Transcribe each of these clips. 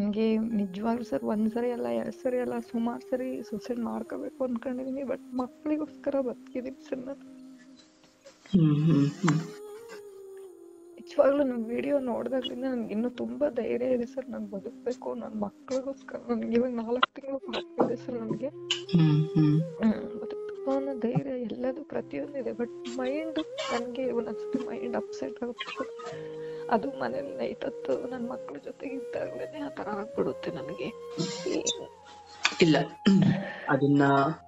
ನನಗೆ ನಿಜವಾಗ್ಲೂ ಸರ್ ಒಂದು ಸರಿ ಅಲ್ಲ ಎರಡು ಸರಿ ಅಲ್ಲ ಸುಮಾರು ಸರಿ ಸುಸೈಡ್ ಮಾಡ್ಕೋಬೇಕು ಅನ್ಕೊಂಡಿದೀನಿ ಬಟ್ ಮಕ್ಕಳಿಗೋಸ್ಕರ ಬದುಕಿದೀನಿ ಸರ್ ನಾನು ಹ್ಮ್ ಹ್ಮ್ ಹ್ಮ್ ನಿಜವಾಗ್ಲೂ ನಿಮ್ಮ ವಿಡಿಯೋ ನೋಡಿದಾಗ್ಲಿಂದ ನನ್ಗೆ ಇನ್ನೂ ತುಂಬಾ ಧೈರ್ಯ ಇದೆ ಸರ್ ನಾನು ಬದುಕಬೇಕು ನನ್ನ ಮಕ್ಕಳಿಗೋಸ್ಕರ ನನಗೆ ಇವಾಗ ನಾಲ್ಕು ತಿಂಗಳು ಮಕ್ಕಳಿದೆ ಸರ್ ನನಗೆ ಹ್ಮ್ ಹ್ಮ್ ಬದುಕಬೇಕು ಅನ್ನೋ ಧೈರ್ಯ ಎಲ್ಲದು ಪ್ರತಿಯೊಂದು ಇದೆ ಬಟ್ ಮೈಂಡ್ ನನಗೆ ಒಂದೊಂದ್ಸತಿ ಮೈಂಡ್ ಅಪ್ಸೆಟ್ ಆಗುತ್ತೆ ಸರ್ ಅದು ಮನೇಲಿ ನೈಟ್ ಹೊತ್ತು ನನ್ನ ಮಕ್ಕಳ ಜೊತೆಗೆ ಇದ್ದಾಗ್ಲೇನೆ ಆ ಥರ ಆಗ್ಬಿಡುತ್ತೆ ನನಗೆ ಇಲ್ಲ ಅದನ್ನ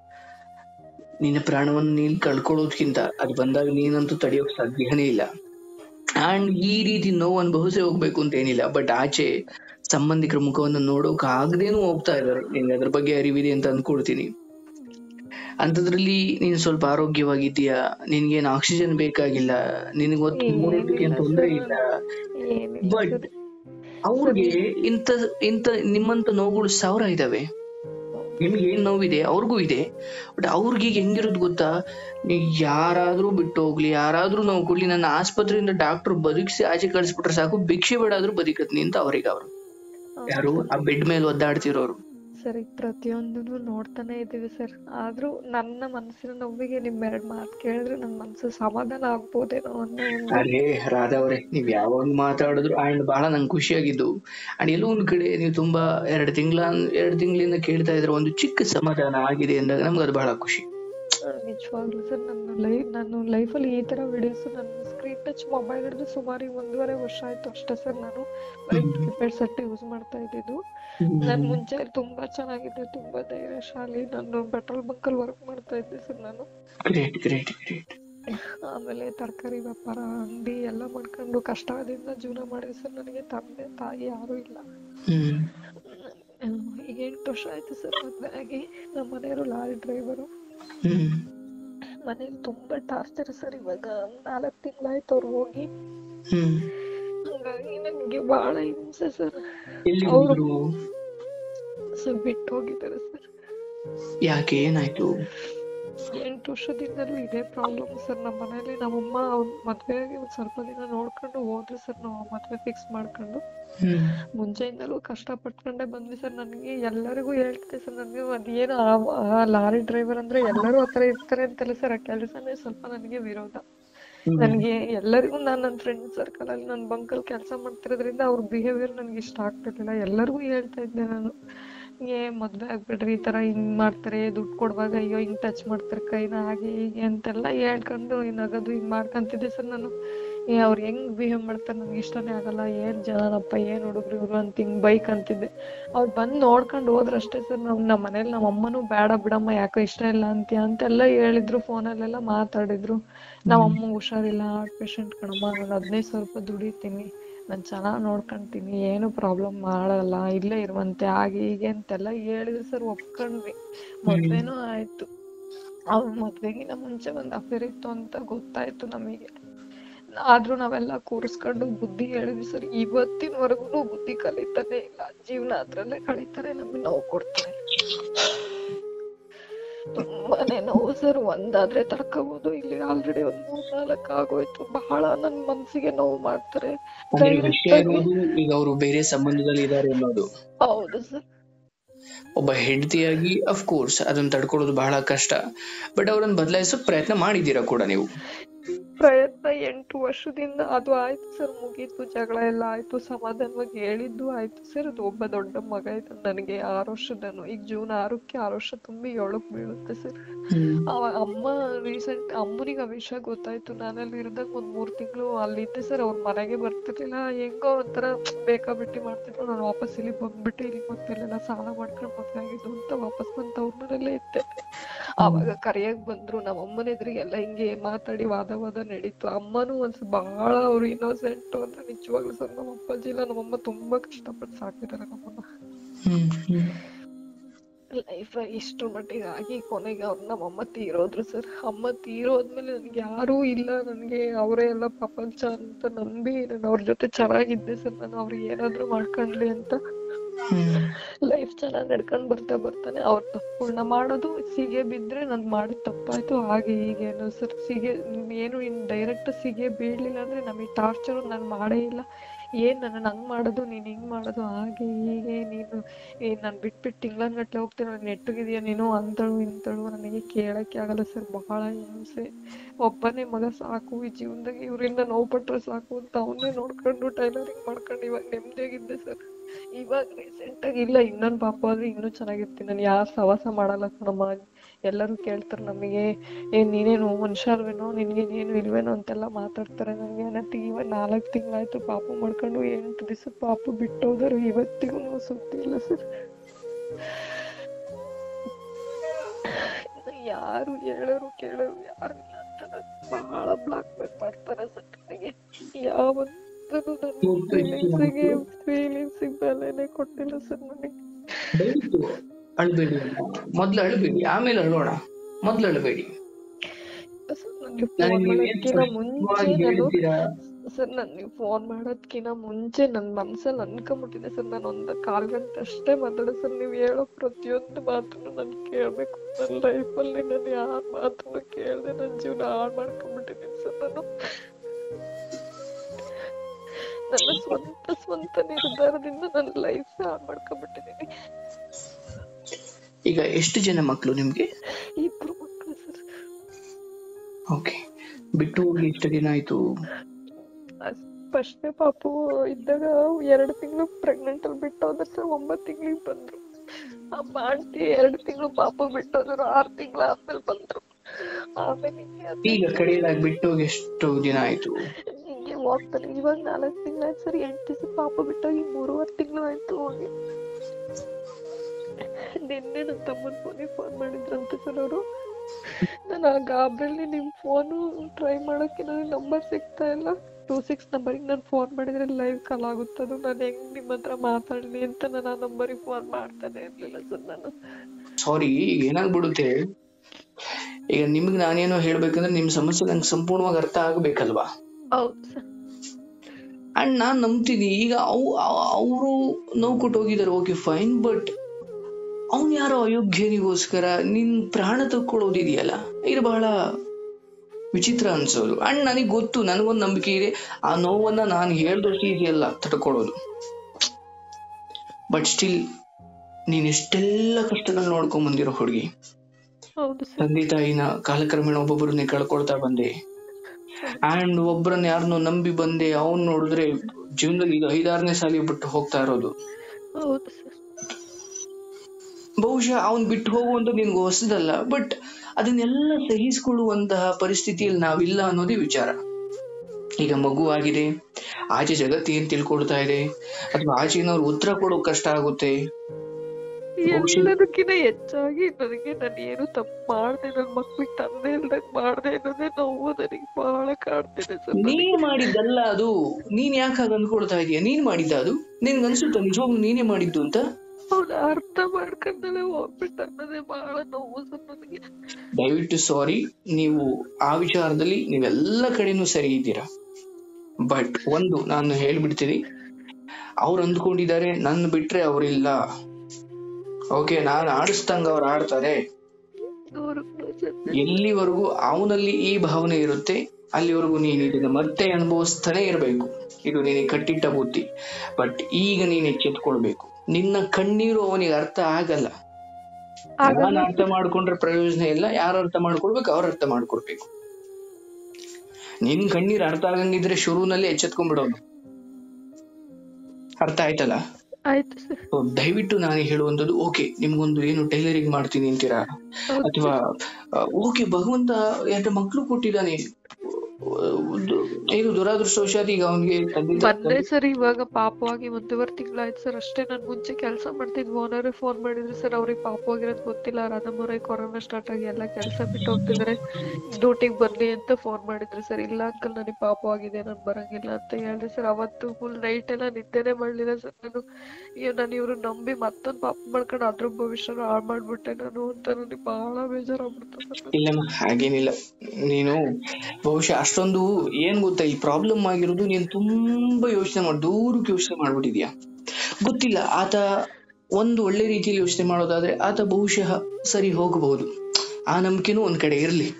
ನಿನ್ನ ಪ್ರಾಣವನ್ನು ನೀನ್ ಕಳ್ಕೊಳ್ಳೋದ್ಕಿಂತ ಅದು ಬಂದಾಗ ನೀನಂತೂ ತಡೆಯೋಕ್ ಸಾಧ್ಯನೇ ಇಲ್ಲ ಅಂಡ್ ಈ ರೀತಿ ನೋವು ಅನುಭವಿಸೇ ಹೋಗ್ಬೇಕು ಅಂತ ಏನಿಲ್ಲ ಬಟ್ ಆಚೆ ಸಂಬಂಧಿಕರ ಮುಖವನ್ನು ನೋಡೋಕ್ ಆಗದೇನು ಹೋಗ್ತಾ ಇದಾರೆ ನಿನ್ಗೆ ಅದ್ರ ಬಗ್ಗೆ ಅರಿವಿದೆ ಅಂತ ಅನ್ಕೊಳ್ತೀನಿ ಅಂತದ್ರಲ್ಲಿ ನೀನ್ ಸ್ವಲ್ಪ ಆರೋಗ್ಯವಾಗಿದ್ದೀಯಾ ನಿನ್ಗೇನ್ ಆಕ್ಸಿಜನ್ ಬೇಕಾಗಿಲ್ಲ ನಿನಗೆ ಹೊತ್ತು ಮೂರೊತ್ತಿಗೆ ಏನ್ ತೊಂದ್ರೆ ಇಲ್ಲ ಏನಿಲ್ಲ ಬಟ್ ಸರ್ ಅವ್ರಿಗೆ ಇಂತ ಇಂತ ನಿಮ್ಮಂತ ನೋವುಗಳು ಸಾವಿರ ಇದಾವೆ ನಿಮ್ಗೆ ಏನ್ ನೋವಿದೆ ಅವ್ರಿಗೂ ಇದೆ ಬಟ್ ಅವ್ರಿಗೆ ಈಗ ಹೆಂಗಿರೋದು ಗೊತ್ತಾ ನೀವ್ ಯಾರಾದ್ರೂ ಬಿಟ್ಟು ಹೋಗ್ಲಿ ಯಾರಾದ್ರೂ ನೋವು ಕೊಡ್ಲಿ ನನ್ನ ಆಸ್ಪತ್ರೆಯಿಂದ ಡಾಕ್ಟರ್ ಬದುಕಿಸಿ ಆಚೆ ಕಳಿಸ್ಬಿಟ್ರೆ ಸಾಕು ಭಿಕ್ಷೆ ಬೇಡಾದ್ರೂ ಬದುಕತ್ನಿ ಅಂತ ಅವ್ರಿಗೆ ಅವ್ರು ಯಾರು ಆ ಬೆಡ್ ಮೇಲೆ ಒದ್ದಾಡ್ತಿರೋರು ಸರ್ ಈಗ ಪ್ರತಿಯೊಂದನ್ನು ನೋಡ್ತಾನೆ ಇದೀವಿ ಸರ್ ಆದ್ರೂ ನನ್ನ ಮನಸ್ಸಿನ ನೋವಿಗೆ ನಿಮ್ ಎರಡ್ ಮಾತು ಕೇಳಿದ್ರೆ ನನ್ನ ಮನಸ್ಸು ಸಮಾಧಾನ ಆಗ್ಬೋದೇನೋ ಅನ್ನೋ ಒಂದು ಅರೇ ರಾಧಾ ಅವ್ರೆ ನೀವ್ ಯಾವಾಗ ಮಾತಾಡಿದ್ರು ಅಂಡ್ ಬಹಳ ನಂಗೆ ಖುಷಿಯಾಗಿದ್ದು ಅಂಡ್ ಎಲ್ಲೋ ಒಂದ್ ಕಡೆ ನೀವು ತುಂಬಾ ಎರಡ್ ತಿಂಗಳ ಎರಡ್ ತಿಂಗಳಿಂದ ಕೇಳ್ತಾ ಇದ್ರೆ ಒಂದು ಚಿಕ್ಕ ಸಮಾಧಾನ ಆಗಿದೆ ಅಂದಾಗ ನಮ್ಗೆ ಅದು ಬಹಳ ಖುಷಿ ನಿಜವಾಗ್ಲೂ ಸರ್ ನನ್ನ ಲೈಫ್ ನಾನು ಲೈಫಲ್ಲಿ ಈ ತರ ವಿಡಿಯೋಸ್ ನನ್ನ ಸ್ಕ್ರೀನ್ ಟಚ್ ಮೊಬೈಲ್ ಹಿಡಿದು ಸುಮಾರು ಈಗ ಒಂದೂವರೆ ವರ್ಷ ಆಯ್ತು ಅಷ್ಟೇ ಸರ್ ನಾನು ಬರೀ ಕೀಪ್ಯಾಡ್ ಸೆಟ್ ಯೂಸ್ ಮಾಡ್ತಾ ಇದ್ದಿದ್ದು ನಾನು ಮುಂಚೆ ತುಂಬಾ ಚೆನ್ನಾಗಿದ್ದೆ ತುಂಬಾ ಧೈರ್ಯಶಾಲಿ ನಾನು ಪೆಟ್ರೋಲ್ ಬಂಕ್ ಅಲ್ಲಿ ವರ್ಕ್ ಮಾಡ್ತಾ ಇದ್ದೆ ಸರ್ ನಾನು ಗ್ರೇಟ್ ಗ್ರೇಟ್ ಗ್ರೇಟ್ ಆಮೇಲೆ ತರಕಾರಿ ವ್ಯಾಪಾರ ಅಂಗಡಿ ಎಲ್ಲ ಮಾಡ್ಕೊಂಡು ಕಷ್ಟದಿಂದ ಜೀವನ ಮಾಡಿದೆ ಸರ್ ನನಗೆ ತಂದೆ ತಾಯಿ ಯಾರು ಇಲ್ಲ ಹ್ಮ್ ಹ್ಮ್, ಈಗ ಎಂಟು ವರ್ಷ ಆಯ್ತು ಸರ್ ಮದ್ವೆ ಆಗಿ ನಮ್ಮ ಮನೆಯವರು ಲಾರಿ ಡ್ರೈವರು ಹ್ಮ್ ಮನೇಲಿ ತುಂಬಾ ಟಾರ್ಚರ್ ಸರ್ ಇವಾಗ ನಾಲ್ಕು ತಿಂಗಳಾಯ್ತು ಅವ್ರು ಹೋಗಿ ಹ್ಮ್ ಹಂಗಾಗಿ ನನಗೆ ಬಹಳ ಹಿಂಸೆ ಸರ್ ಎಲ್ಲಿ ಅವ್ರು- ಹೋದ್ರು ಸರ್ ಬಿಟ್ಟು ಹೋಗಿದ್ದಾರೆ ಸರ್ ಯಾಕೆ ಏನಾಯ್ತು ಎಂಟು ವರ್ಷದಿಂದಲೂ ಇದೇ ಪ್ರಾಬ್ಲಮ್ ಸರ್ ನಮ್ಮ ಮನೇಲಿ ನಮ್ಮಮ್ಮ ಅವ್ರ ಮದ್ವೆಗೆ ಒಂದ್ ಸ್ವಲ್ಪ ದಿನ ನೋಡ್ಕೊಂಡು ಹೋದ್ರು ಸರ್ ನಾವು ಮದ್ವೆ ಫಿಕ್ಸ್ ಮಾಡ್ಕೊಂಡು ಹ್ಮ್ ಮುಂಚೆಯಿಂದಲೂ ಕಷ್ಟ ಪಟ್ಕೊಂಡೇ ಬಂದ್ವಿ ಸರ್ ನನಗೆ ಎಲ್ಲರಿಗೂ ಹೇಳ್ತಿದ್ದೆ ಸರ್ ನನಗೆ ಅದೇನು ಆ- ಆ ಲಾರಿ ಡ್ರೈವರ್ ಅಂದ್ರೆ ಎಲ್ಲರೂ ಆತರ ಇರ್ತಾರೆ ಅಂತಲ್ಲ ಸರ್ ಆ ಕೆಲಸನೇ ಸ್ವಲ್ಪ ನನಗೆ ವಿರೋಧ ನನಗೆ ಎಲ್ಲರಿಗೂ ನಾನು ನನ್ನ ಫ್ರೆಂಡ್ ಸರ್ಕಲ್ ಅಲ್ಲಿ ನನ್ನ ಬಂಕಲ್ ಕೆಲಸ ಮಾಡ್ತಿರೋದ್ರಿಂದ ಅವ್ರ ಬಿಹೇವಿಯರ್ ನನಗೆ ಇಷ್ಟ ಆಗ್ತಿರ್ಲಿಲ್ಲ ಎಲ್ಲರಿಗೂ ಹೇಳ್ತಾ ಇದ್ದೆ ನಾನು ಏ ಮದ್ವೆ ಆಗ್ಬಿಡ್ರಿ ಈ ತರ ಹಿಂಗ್ ಮಾಡ್ತಾರೆ ದುಡ್ಡು ಕೊಡುವಾಗ ಅಯ್ಯೋ ಹಿಂಗ್ ಟಚ್ ಮಾಡ್ತಾರೆ ಕೈನ ಹಾಗೆ ಹೀಗೆ ಅಂತೆಲ್ಲ ಹೇಳ್ಕೊಂಡು ನಗದು ಹಿಂಗ್ ಮಾಡ್ಕೊಂತಿದ್ದೆ ಸರ್ ನಾನು ಏ ಅವ್ರು ಹೆಂಗ್ ಬಿಹೇವ್ ಮಾಡ್ತಾರೆ ನನ್ಗೆ ಇಷ್ಟನೇ ಆಗಲ್ಲ ಏನ್ ಜನನಪ್ಪ ಏನ್ ಹುಡುಗ್ರು ಇವ್ರು ಅಂತ ಹಿಂಗ್ ಬೈಕ್ ಅಂತಿದ್ದೆ ಅವ್ರು ಬಂದ್ ನೋಡ್ಕೊಂಡು ಹೋದ್ರಷ್ಟೇ ಸರ್ ನಮ್ ನಮ್ಮ ಮನೇಲಿ ನಮ್ಮ ಅಮ್ಮನೂ ಬೇಡ ಬಿಡಮ್ಮ ಯಾಕೋ ಇಷ್ಟ ಇಲ್ಲ ಅಂತೀಯ ಅಂತೆಲ್ಲ ಹೇಳಿದ್ರು ಫೋನಲ್ಲೆಲ್ಲ ಮಾತಾಡಿದ್ರು ನಮ್ಮ ಅಮ್ಮ ಹುಷಾರಿಲ್ಲ ಹಾರ್ಟ್ ಪೇಷಂಟ್ ಕಣಮ್ಮ ನಾನು ಹದಿನೈದು ಸಾವಿರ ರೂಪಾಯಿ ದುಡಿತೀನಿ ನಾನು ಚೆನ್ನಾಗಿ ನೋಡ್ಕೊಂತೀನಿ ಏನು ಪ್ರಾಬ್ಲಮ್ ಮಾಡಲ್ಲ ಇಲ್ಲೇ ಇರುವಂತೆ ಹಾಗೆ ಹೀಗೆ ಅಂತೆಲ್ಲ ಹೇಳಿದ್ರು ಸರ್ ಒಪ್ಕೊಂಡ್ವಿ ಮದ್ವೆನೂ ಆಯ್ತು ಅವ್ರ ಮದ್ವೆಗಿನ ಮುಂಚೆ ಒಂದ್ ಅಫೇರ್ ಇತ್ತು ಅಂತ ಗೊತ್ತಾಯ್ತು ನಮಗೆ ಆದ್ರೂ ನಾವೆಲ್ಲ ಕೂರಿಸ್ಕೊಂಡು ಬುದ್ಧಿ ಹೇಳಿದ್ವಿ ಸರ್ ಇವತ್ತಿನವರೆಗೂ ಬುದ್ಧಿ ಕಲಿತಾನೆ ಇಲ್ಲ ಜೀವನ ಅದ್ರಲ್ಲೇ ಕಳೀತಾರೆ ನಮಗೆ ನೋವು ಕೊಡ್ತಾರೆ ತುಂಬಾನೇ ನೋವು ಸರ್ ಒಂದಾದ್ರೆ ತಡ್ಕೋಬಹುದು ಇಲ್ಲಿ ಆಲ್ರೆಡಿ ಒಂದ್ ಮೂರ್ ನಾಲ್ಕು ಆಗೋಯ್ತು ಬಹಳ ನನ್ ಮನ್ಸಿಗೆ ನೋವು ಮಾಡ್ತಾರೆ ಅಂದ್ರೆ ಈ ವಿಷಯ ದಯವಿಟ್ಟು ಇರೋದು ಈಗ ಅವರು ಬೇರೆ ಸಂಬಂಧದಲ್ಲಿ ಇದ್ದಾರೆ ಅನ್ನೋದು ಹೌದು ಸರ್ ಒಬ್ಬ ಹೆಂಡತಿಯಾಗಿ ಅಫ್ ಕೋರ್ಸ್ ಅದನ್ನ ತಡ್ಕೊಳ್ಳೋದು ಬಹಳ ಕಷ್ಟ ಬಟ್ ಅವ್ರನ್ನ ಬದಲಾಯಿಸೋ ಪ್ರಯತ್ನ ಮಾಡಿದ್ದೀರಾ ಕೂಡ ನೀವು ಪ್ರಯತ್ನ ಎಂಟು ವರ್ಷದಿಂದ ಅದು ಆಯ್ತು ಸರ್ ಮುಗೀತು ಜಗಳ ಎಲ್ಲ ಆಯ್ತು ಸಮಾಧಾನವಾಗಿ ಹೇಳಿದ್ದು ಆಯ್ತು ಸರ್ ಅದು ಒಬ್ಬ ದೊಡ್ಡ ಮಗ ಇದ್ದ ನನಗೆ ಆರು ವರ್ಷದನು ಈಗ ಜೂನ್ ಆರಕ್ಕೆ ಆರು ವರ್ಷ ತುಂಬಿ ಏಳಕ್ ಬೀಳುತ್ತೆ ಸರ್ ಅವ ಅಮ್ಮ ರೀಸೆಂಟ್ ಅಮ್ಮನಿಗೆ ಆ ವಿಷಯ ಗೊತ್ತಾಯ್ತು ನಾನಲ್ಲಿ ಇರ್ದಾಗ ಒಂದ್ ಮೂರ್ ತಿಂಗಳು ಅಲ್ಲಿದ್ದೆ ಸರ್ ಅವ್ರ ಮನೆಗೆ ಬರ್ತಿರ್ಲಿಲ್ಲ ಹೆಂಗೋ ಒಂಥರ ಬೇಕಾಬಿಟ್ಟಿ ಮಾಡ್ತಿದ್ರು ನಾನು ವಾಪಸ್ ಇಲ್ಲಿ ಬಂದ್ಬಿಟ್ಟೆ ಇಲ್ಲಿ ಬರ್ತಿರ್ಲಿಲ್ಲ ಸಾಲ ಮಾಡ್ಕೊಂಡು ಮದ್ವೆ ಆಗಿದ್ದು ಅಂತ ವಾಪಸ್ ಬಂತ ಅವ್ರ ಮನೇಲೇ ಇದ್ದೆ ಅವಾಗ ಕರಿಯಕ್ ಬಂದ್ರು ನಮ್ಮ ಅಮ್ಮನ ಎದುರಿಗೆಲ್ಲ ಹಿಂಗೆ ಮಾತಾಡಿ ವಾದ ವಾದ ನಡೀತು ಅಮ್ಮನೂ ಒಂದ್ ಬಹಳ ಅವ್ರು ಇನ್ನೋಸೆಂಟ್ ಅಂತ ನಿಜವಾಗ್ಲೂ ಸರ್ ನಮ್ಮ ಅಪ್ಪಾಜಿ ಇಲ್ಲ ನಮ್ಮಮ್ಮ ತುಂಬಾ ಕಷ್ಟಪಟ್ಟು ಸಾಕಿದ್ದಾರೆ ನಮ್ಮನ್ನ ಲೈಫ್ ಇಷ್ಟ್ರ ಮಟ್ಟಿಗೆ ಆಗಿ ಕೊನೆಗೆ ಅವ್ರು ನಮ್ಮಮ್ಮ ತೀರೋದ್ರು ಸರ್ ಅಮ್ಮ ತೀರೋದ್ಮೇಲೆ ನನ್ಗೆ ಯಾರೂ ಇಲ್ಲ ನನ್ಗೆ ಅವರೇ ಎಲ್ಲ ಪ್ರಪಂಚ ಅಂತ ನಂಬಿ ನಾನು ಅವ್ರ ಜೊತೆ ಚೆನ್ನಾಗಿದ್ದೆ ಸರ್ ನಾನು ಅವ್ರಿಗೆ ಏನಾದ್ರು ಮಾಡ್ಕೊಂಡ್ಲಿ ಅಂತ ಲೈಫ್ ಚೆನ್ನಾಗ್ ನಡ್ಕೊಂಡ್ ಬರ್ತಾ ಬರ್ತಾನೆ ಅವ್ರ ತಪ್ಪುಗಳನ್ನ ಮಾಡೋದು ಸಿಗೆ ಬಿದ್ರೆ ನನ್ ಮಾಡಿದ ತಪ್ಪಾಯ್ತು ಹಾಗೆ ಹೀಗೆ ಅನ್ನೋ ಸರ್ ಸಿಗೆ ಏನು ಇನ್ ಡೈರೆಕ್ಟ್ ಸಿಗೆ ಬೀಳ್ಲಿಲ್ಲ ಅಂದ್ರೆ ನಮಗೆ ಟಾರ್ಚರ್ ನಾನ್ ಮಾಡೇ ಇಲ್ಲ ಏನ್ ನನ್ನ ಹಂಗ್ ಮಾಡೋದು ನೀನ್ ಹಿಂಗ್ ಮಾಡೋದು ಹಾಗೆ ಹೀಗೆ ನೀನು ಏ ನಾನ್ ಬಿಟ್ಬಿಟ್ಟು ತಿಂಗ್ಳನ್ಗಟ್ಲೆ ಹೋಗ್ತೀನಿ ನಾನು ನೆಟ್ಟಗಿದೀಯ ನೀನು ಅಂತಳು ಇಂತಳು ನನಗೆ ಕೇಳಕ್ಕೆ ಆಗಲ್ಲ ಸರ್ ಬಹಳ ಹಿಂಸೆ ಒಬ್ಬನೇ ಮಗ ಸಾಕು ಈ ಜೀವನದಾಗ ಇವ್ರಿಂದ ನೋವು ಪಟ್ರೆ ಸಾಕು ಅಂತ ಅವನ್ನೇ ನೋಡ್ಕೊಂಡು ಟೈಲರಿಂಗ್ ಮಾಡ್ಕೊಂಡು ಇವಾಗ ನೆಮ್ಮದಿಯಾಗಿದ್ದೆ ಸರ್ ಇವಾಗ ರೀಸೆಂಟ್ ಆಗಿ ಇಲ್ಲ ಇನ್ನೊಂದ್ ಪಾಪ ಆದ್ರೆ ಇನ್ನೂ ಚೆನ್ನಾಗಿರ್ತೀನಿ ನಾನು ಯಾರ್ ಸವಾಸ ಮಾಡಲ್ಲ ಕಣಮ್ಮ ಎಲ್ಲರೂ ಕೇಳ್ತಾರೆ ನಮಗೆ ಏ ನೀನೇನು ಮನುಷ್ಯ ಅಲ್ವೇನೋ ನಿನ್ಗೇನೇನು ಇಲ್ವೇನೋ ಅಂತೆಲ್ಲ ಮಾತಾಡ್ತಾರೆ ನನಗೆ ಅನ್ನತ್ತೆ ಇವಾಗ ನಾಲ್ಕು ತಿಂಗಳಾಯ್ತು ಪಾಪು ಮಾಡ್ಕೊಂಡು ಎಂಟು ದಿವಸ ಪಾಪು ಬಿಟ್ಟೋದರು ಇವತ್ತಿಗೂ ಸುದ್ದಿ ಇಲ್ಲ ಸರ್ ಯಾರು ಹೇಳೋರು ಕೇಳೋರು ಯಾರು ಇಲ್ಲ ಅಂತ ನನ್ಗೆ ಬಹಳ ಬ್ಲಾಕ್ ಮೇಲ್ ಮಾಡ್ತಾರೆ ಸರ್ ನನಗೆ ಯಾವತ್ತೂ ನನ್ನ ಫೀಲಿಂಗ್ಸಿಗೆ ಫೀಲಿಂಗ್ಸಿಗೆ ಬೆಲೆನೇ ಕೊಟ್ಟಿಲ್ಲ ಸರ್ ನನಗೆ ದಯವಿಟ್ಟು ಅಳ್ಬೇಡಿ ಅಮ್ಮ. ಮೊದ್ಲು ಅಳ್ಬೇಡಿ ಆಮೇಲೆ ಅಳೋಣ ಮೊದ್ಲು ಅಳ್ಬೇಡಿ ಸರ್ ನನಗೆ ನನಗೆ ಫೋನ್ ನೀವೇನ್ ಮಾಡೋದ್ಕಿಂತ ಸ್ಪಷ್ಟವಾಗಿ ಮುಂಚೆ ನಾನು ಹೇಳ್ತೀರಾ ಸರ್ ನಾನು ನೀವು ಫೋನ್ ಮಾಡೋದ್ಕಿಂತ ಮುಂಚೆ ನನ್ನ ಮನ್ಸಲ್ಲಿ ಅನ್ಕೊಂಬಿಟ್ಟಿದೆ ಸರ್ ನಾನು ಒಂದು ಕಾಲ್ ಗಂಟೆ ಅಷ್ಟೇ ಮಾತಾಡೋ ಸರ್ ನೀವು ಹೇಳೋ ಪ್ರತಿಯೊಂದು ಮಾತನ್ನು ನಾನು ಕೇಳಬೇಕು ನನ್ನ ಲೈಫಲ್ಲಿ ನಾನು ಯಾರ ಮಾತನ್ನು ಕೇಳದೆ ನನ್ನ ಜೀವನ ಹಾಳು ಮಾಡ್ಕೊಂಡ್ಬಿಟ್ಟಿದ್ದೀನಿ ಸರ್ ನಾನು ನನ್ನ ಸ್ವಂತ ಸ್ವಂತ ನಿರ್ಧಾರದಿಂದ ನನ್ನ ಲೈಫ್ ಹಾಳು ಮಾಡ್ಕೊಂಡ್ಬಿಟ್ಟಿದ್ದೀನಿ ಈಗ ಎಷ್ಟು ಜನ ಮಕ್ಕಳು ನಿಮ್ಗೆ ಇಬ್ರು ಮಕ್ಕಳು ಸರ್ ಓಕೆ ಬಿಟ್ಟು ಹೋಗಿ ಎಷ್ಟು ದಿನ ಆಯ್ತು ಫಸ್ಟ್ನೇ ಪಾಪು ಇದ್ದಾಗ ಎರಡು ತಿಂಗಳು ಪ್ರೆಗ್ನೆಂಟ್ ಅಲ್ಲಿ ಬಿಟ್ಟೋದ್ರ ಸರ್ ಒಂಬತ್ತು ತಿಂಗಳಿಗೆ ಬಂದ್ರು ಅಮ್ಮ ಆಂಟಿ ಎರಡು ತಿಂಗಳು ಪಾಪು ಬಿಟ್ಟೋದ್ರು ಆರು ತಿಂಗಳು ಆದ್ಮೇಲೆ ಬಂದ್ರು ಆಮೇಲೆ ಹಿಂಗೆ ಅದು ಈಗ ಕಡೆಯದಾಗಿ ಬಿಟ್ಟು ಹೋಗಿ ಎಷ್ಟು ದಿನ ಆಯ್ತು ಹಿಂಗೆ ಹೋಗ್ತಾನೆ ಇವಾಗ ನಾಲ್ಕು ತಿಂಗಳಾಯ್ತು ಸರ್ ಎಂಟು ದಿವಸ ಪಾಪು ಬಿಟ್ಟೋಗಿ ಮೂರುವರೆ ತಿಂಗಳು ಆಯ್ತು ಹೋಗಿ ನಿನ್ನೆ ನನ್ನ ತಮ್ಮನ ಫೋನಿಗೆ ಫೋನ್ ಮಾಡಿದ್ರಂತೆ ಸರ್ ಅವರು ನಾನು ಆ ಗಾಬ್ರಲ್ಲಿ ನಿಮ್ ಫೋನು ಟ್ರೈ ಮಾಡೋಕೆ ನನಗೆ ನಂಬರ್ ಸಿಗ್ತಾ ಇಲ್ಲ ಟೂ ಸಿಕ್ಸ್ ನಂಬರಿಗೆ ನಾನು ಫೋನ್ ಮಾಡಿದ್ರೆ ಲೈವ್ ಕಾಲ್ ಆಗುತ್ತದು ನಾನು ಹೆಂಗ್ ನಿಮ್ಮ ಹತ್ರ ಮಾತಾಡ್ಲಿ ಅಂತ ನಾನು ಆ ನಂಬರಿಗೆ ಫೋನ್ ಮಾಡ್ತಾನೆ ಇರ್ಲಿಲ್ಲ ಸರ್ ನಾನು ಸಾರಿ ಈಗ ಏನಾಗ್ಬಿಡುತ್ತೆ ಈಗ ನಿಮ್ಗೆ ನಾನೇನೋ ಹೇಳ್ಬೇಕಂದ್ರೆ ನಿಮ್ ಸಮಸ್ಯೆ ನಂಗೆ ಸಂಪೂರ್ಣವಾಗಿ ಅರ್ಥ ಆಗ್ಬೇಕಲ್ವಾ ಹೌದು ಸರ್ ಅಂಡ್ ನಾನ್ ನಂಬ್ತೀನಿ ಈಗ ಅವ್ ಅವರು ನೋವು ಕೊಟ್ಟು ಹೋಗಿದ್ದಾರೆ ಓಕೆ ಫೈನ್ ಬಟ್ ಅವ್ನ್ ಯಾರೋ ಅಯೋಗ್ಯನಿಗೋಸ್ಕರ ನಿನ್ ಪ್ರಾಣ ತಕ್ಕೊಳ್ಳೋದಿದೆಯಲ್ಲ ಇದು ಬಹಳ ವಿಚಿತ್ರ ಅನ್ಸೋದು ಅಂಡ್ ನನಗೆ ಗೊತ್ತು ನನಗೊಂದು ನಂಬಿಕೆ ಇದೆ ಆ ನೋವನ್ನ ನಾನು ಹೇಳ್ದಷ್ಟು ಇದೆಯಲ್ಲ ತಡ್ಕೊಳ್ಳೋದು ಬಟ್ ಸ್ಟಿಲ್ ನೀನ್ ಎಷ್ಟೆಲ್ಲ ಕಷ್ಟಗಳು ನೋಡ್ಕೊಂಡ್ ಬಂದಿರೋ ಹುಡುಗಿ ಹೌದು ಸರ್ ತಂದೆ ತಾಯಿನ ಕಾಲಕ್ರಮೇಣ ಒಬ್ಬೊಬ್ಬರನ್ನೇ ಕಳ್ಕೊಳ್ತಾ ಬಂದೆ ಅಂಡ್ ಒಬ್ಬರನ್ನ ಯಾರನ್ನೋ ನಂಬಿ ಬಂದೆ ಅವನ್ ನೋಡಿದ್ರೆ ಜೀವನದಲ್ಲಿ ಇದು ಐದಾರನೇ ಸಾಲಿ ಬಿಟ್ಟು ಹೋಗ್ತಾ ಇರೋದು ಹೌದು ಸರ್ ಬಹುಶಃ ಅವನ್ ಬಿಟ್ಟು ಹೋಗುವಂತ ನಿನ್ಗೆ ಹೊಸದಲ್ಲ ಬಟ್ ಅದನ್ನೆಲ್ಲ ಸಹಿಸಿಕೊಳ್ಳುವಂತಹ ಪರಿಸ್ಥಿತಿಯಲ್ಲಿ ನಾವಿಲ್ಲ ಅನ್ನೋದೇ ವಿಚಾರ ಈಗ ಮಗು ಆಗಿದೆ ಆಚೆ ಜಗತ್ತು ಏನ್ ತಿಳ್ಕೊಳ್ತಾ ಇದೆ ಅಥವಾ ಆಚೆನವ್ರು ಉತ್ತರ ಕೊಡೋಕ್ ಕಷ್ಟ ಆಗುತ್ತೆ ಎಲ್ಲದಕ್ಕಿಂತ ಹೆಚ್ಚಾಗಿ ನನಗೆ ನಾನು ಏನು ತಪ್ಪು ಮಾಡ್ದೆ ನನ್ನ ಮಕ್ಳಿಗೆ ತಂದೆ ಇಲ್ದಂಗ್ ಮಾಡ್ದೆ ಅನ್ನೋದೇ ನೋವು ನನಗೆ ಬಹಳ ಕಾಡ್ತಿದೆ ಸರ್ ನೀನ್ ಮಾಡಿದ್ದಲ್ಲ ಅದು ನೀನ್ ಯಾಕೆ ಹಾಗೆ ಅಂದ್ಕೊಳ್ತಾ ಇದೀಯ ನೀನ್ ಮಾಡಿದ್ದ ಅದು ನಿನ್ಗೆ ಅನ್ಸುತ್ತ ನಿಜವಾಗ್ಲೂ ನೀನೇ ಮಾಡಿದ್ದು ಅಂತ ಅವ್ನ ಅರ್ಥ ಮಾಡ್ಕೊಂಡಲೇ ಹೋಗ್ಬಿಟ್ಟ ಅನ್ನೋದೇ ಬಹಳ ನೋವು ಸರ್ ನನಗೆ ದಯವಿಟ್ಟು ಸಾರಿ ನೀವು ಆ ವಿಚಾರದಲ್ಲಿ ನೀವೆಲ್ಲ ಕಡೆನೂ ಸರಿ ಇದ್ದೀರಾ ಬಟ್ ಒಂದು ನಾನು ಹೇಳ್ಬಿಡ್ತೀನಿ ಅವ್ರು ಅಂದ್ಕೊಂಡಿದ್ದಾರೆ ನನ್ನ ಬಿಟ್ರೆ ಅವ್ರಿಲ್ಲ ಓಕೆ ನಾನು ಆಡಿಸ್ದಂಗ ಅವ್ರು ಆಡ್ತಾರೆ ಅವ್ರು ಸರ್ ಎಲ್ಲಿವರೆಗೂ ಅವನಲ್ಲಿ ಈ ಭಾವನೆ ಇರುತ್ತೆ ಅಲ್ಲಿವರೆಗೂ ನೀನು ಇದನ್ನ ಮತ್ತೆ ಅನುಭವಿಸ್ತಾನೆ ಇರಬೇಕು ಇದು ನಿನಗೆ ಕಟ್ಟಿಟ್ಟ ಬುದ್ಧಿ ಬಟ್ ಈಗ ನೀನ್ ಎಚ್ಚೆತ್ಕೊಳ್ಬೇಕು ನಿನ್ನ ಕಣ್ಣೀರು ಅವನಿಗೆ ಅರ್ಥ ಆಗಲ್ಲ ನಾನು ಅರ್ಥ ಮಾಡ್ಕೊಂಡ್ರೆ ಪ್ರಯೋಜನ ಇಲ್ಲ ಯಾರು ಅರ್ಥ ಮಾಡ್ಕೊಳ್ಬೇಕು ಅವ್ರು ಅರ್ಥ ಮಾಡ್ಕೊಳ್ಬೇಕು ನಿನ್ ಕಣ್ಣೀರ್ ಅರ್ಥ ಆಗಂಗಿದ್ರೆ ಶುರುನಲ್ಲಿ ಎಚ್ಚೆತ್ಕೊಂಡ್ಬಿಡೋನು ಅರ್ಥ ಆಯ್ತಲ್ಲ ಆಯ್ತು ಸರ್ So, ದಯವಿಟ್ಟು ನಾನು ಹೇಳುವಂತದ್ದು ಓಕೆ ನಿಮ್ಗೊಂದು ಏನು ಟೈಲರಿಂಗ್ ಮಾಡ್ತೀನಿ ಅಂತೀರಾ ಅಥವಾ ಓಕೆ ಭಗವಂತ ಎರಡು ಮಕ್ಳು ಕೊಟ್ಟಿದ್ದಾನೆ ಒಂದು- ಇದು ದುರಾದೃಷ್ಟವಶಾತ್ ಈಗ ಅವನಿಗೆ ಬಂದೆ ಸರ್ ಇವಾಗ ಪಾಪವಾಗಿ ಒಂದೂವರೆ ತಿಂಗಳಾಯ್ತು ಸರ್ ಅಷ್ಟೇ ನಾನು ಮುಂಚೆ ಕೆಲಸ ಮಾಡ್ತಿದ್ವಿ ಓನರ್ ಫೋನ್ ಮಾಡಿದ್ರು ಸರ್ ಅವ್ರಿಗೆ ಪಾಪವಾಗಿರೋದು ಗೊತ್ತಿಲ್ಲ ರಾಧಮೂರೈ ಕೊರೋನಾ ಸ್ಟಾರ್ಟ್ ಆಗಿ ಎಲ್ಲ ಕೆಲಸ ಬಿಟ್ಟು ಹೋಗ್ತಿದ್ದಾರೆ ಡ್ಯೂಟಿಗೆ ಬರ್ಲಿ ಅಂತ ಫೋನ್ ಮಾಡಿದ್ರು ಸರ್ ಇಲ್ಲ ಅಂಕಲ್ ನನಗೆ ಪಾಪವಾಗಿದೆ ನಾನು ಬರಂಗಿಲ್ಲ ಅಂತ ಹೇಳಿದೆ ಸರ್ ಅವತ್ತು ಫುಲ್ ನೈಟ್ ಎಲ್ಲ ನಿದ್ದೆನೆ ಮಾಡ್ಲಿಲ್ಲ ಸರ್ ನಾನು ಅಯ್ಯೋ ನಾನು ಇವ್ರು ನಂಬಿ ಮತ್ತೊಂದು ಪಾಪ ಮಾಡ್ಕೊಂಡು ಅದ್ರ ಭವಿಷ್ಯನ ಹಾಳು ಮಾಡ್ಬಿಟ್ಟೆ ನಾನು ಅಂತ ನನಗೆ ಬಹಳ ಬೇಜಾರಾಗ್ಬಿಡ್ತು ಸರ್ ಇಲ್ಲಮ್ಮ ಹಾಗೇನಿಲ್ಲ ನೀನು ಬಹುಶಃ ಅಷ್ಟೊಂದು ಏನ್ ಗೊತ್ತಾ ಈ ಪ್ರಾಬ್ಲಮ್ ಆಗಿರೋದು ನೀನ್ ತುಂಬಾ ಯೋಚನೆ ಮಾಡಿ ದೂರಕ್ಕೆ ಯೋಚನೆ ಮಾಡ್ಬಿಟ್ಟಿದ್ಯಾ ಗೊತ್ತಿಲ್ಲ ಆತ ಒಂದು ಒಳ್ಳೆ ರೀತಿಯಲ್ಲಿ ಯೋಚನೆ ಮಾಡೋದಾದ್ರೆ ಆತ ಬಹುಶಃ ಸರಿ ಹೋಗಬಹುದು ಆ ನಂಬಿಕೆನೂ ಒಂದ್ ಕಡೆ ಇರ್ಲಿ